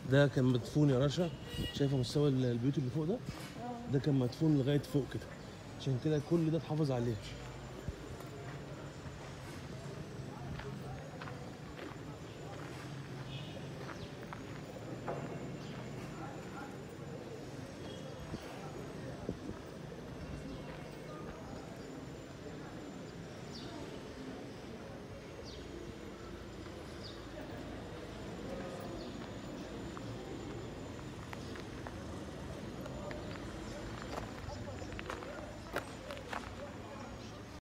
ده كان مدفون يا رشا شايفه مستوى ال- البيوت اللي فوق ده ده كان مدفون لغايه فوق كده عشان كده كل ده اتحافظ عليه